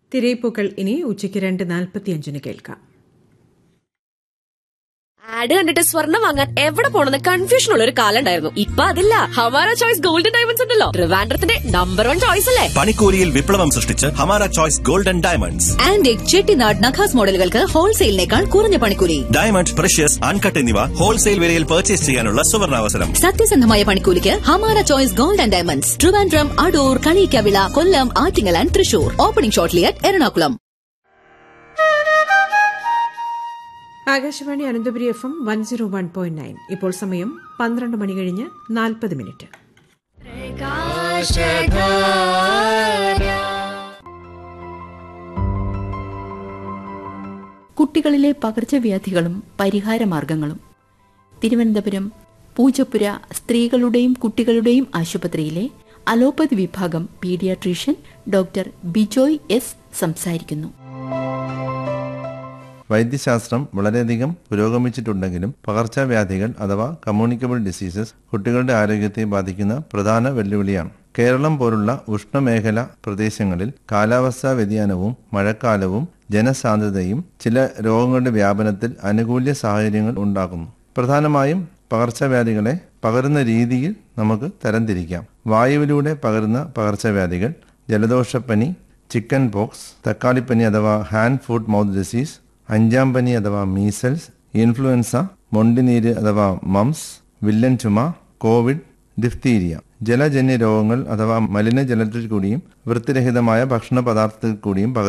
തിരയിപ്പൂക്കൾ ഇനി ഉച്ചയ്ക്ക് രണ്ട് നാൽപ്പത്തിയഞ്ചിന് കേൾക്കാം ആഡ് കണ്ടിട്ട് സ്വർണ്ണം വാങ്ങാൻ എവിടെ പോണെന്ന് കൺഫ്യൂഷൻ ഉള്ള ഒരു കാലം ഉണ്ടായിരുന്നു ഇപ്പൊ അതില്ല ഹമാര ചോയ്സ് ഗോൾഡൻ ഡയമണ്ട്സ് ഉണ്ടല്ലോ ട്രിവാൻഡ്രത്തിന്റെ നമ്പർ വൺ ചോയ്സ് അല്ലേ പണിക്കൂലിയിൽ വിപ്ലവം സൃഷ്ടിച്ച് Hamara choice golden diamonds antique Chettinad നഖാസ് മോഡലുകൾക്ക് ഹോൾസെയിലിനേക്കാൾ കുറഞ്ഞ പണിക്കൂലി ഡയമണ്ട് പ്രഷ്യസ് അൺകട്ട് എന്നിവ ഹോൾസെയിൽ വിലയിൽ പർച്ചേസ് ചെയ്യാനുള്ള സുവർണാവസരം സത്യസന്ധമായ പണിക്കൂലിക്ക് Hamara choice gold and diamonds Trivandrum Adoor Kaliyikkavila Kollam Attingal and Thrissur opening shortly at Ernakulam Akashvani Ananthapuri F M one zero one point nine ഇപ്പോൾ സമയം പന്ത്രണ്ട് മണി കഴിഞ്ഞ് നാൽപ്പത് മിനിറ്റ് കുട്ടികളിലെ പകർച്ചവ്യാധികളും പരിഹാരമാർഗങ്ങളും തിരുവനന്തപുരം പൂജപ്പുര സ്ത്രീകളുടെയും കുട്ടികളുടെയും ആശുപത്രിയിലെ അലോപ്പതി വിഭാഗം പീഡിയാട്രീഷ്യൻ ഡോക്ടർ ബിജോയ് എസ് സംസാരിക്കുന്നു വൈദ്യശാസ്ത്രം വളരെയധികം പുരോഗമിച്ചിട്ടുണ്ടെങ്കിലും പകർച്ചവ്യാധികൾ അഥവാ കമ്മ്യൂണിക്കബിൾ ഡിസീസസ് കുട്ടികളുടെ ആരോഗ്യത്തെ ബാധിക്കുന്ന പ്രധാന വെല്ലുവിളിയാണ് കേരളം പോലുള്ള ഉഷ്ണമേഖല പ്രദേശങ്ങളിൽ കാലാവസ്ഥാ വ്യതിയാനവും മഴക്കാലവും ജനസാന്ദ്രതയും ചില രോഗങ്ങളുടെ വ്യാപനത്തിൽ അനുകൂല സാഹചര്യങ്ങൾ ഉണ്ടാക്കുന്നു പ്രധാനമായും പകർച്ചവ്യാധികളെ പകരുന്ന രീതിയിൽ നമുക്ക് തരംതിരിക്കാം വായുവിലൂടെ പകരുന്ന പകർച്ചവ്യാധികൾ ജലദോഷപ്പനി ചിക്കൻ പോക്സ് തക്കാളിപ്പനി അഥവാ ഹാൻഡ് ഫുഡ് മൗത്ത് ഡിസീസ് അഞ്ചാം പനി അഥവാ മീസൽസ് ഇൻഫ്ലുവൻസ മൊണ്ടിനീര് അഥവാ മംസ് വില്ലൻ ചുമ കോവിഡ് ഡിഫ്തീരിയ ജലജന്യ രോഗങ്ങൾ അഥവാ മലിനജലത്തിൽ കൂടിയും വൃത്തിരഹിതമായ ഭക്ഷണ പദാർത്ഥത്തിൽ കൂടിയും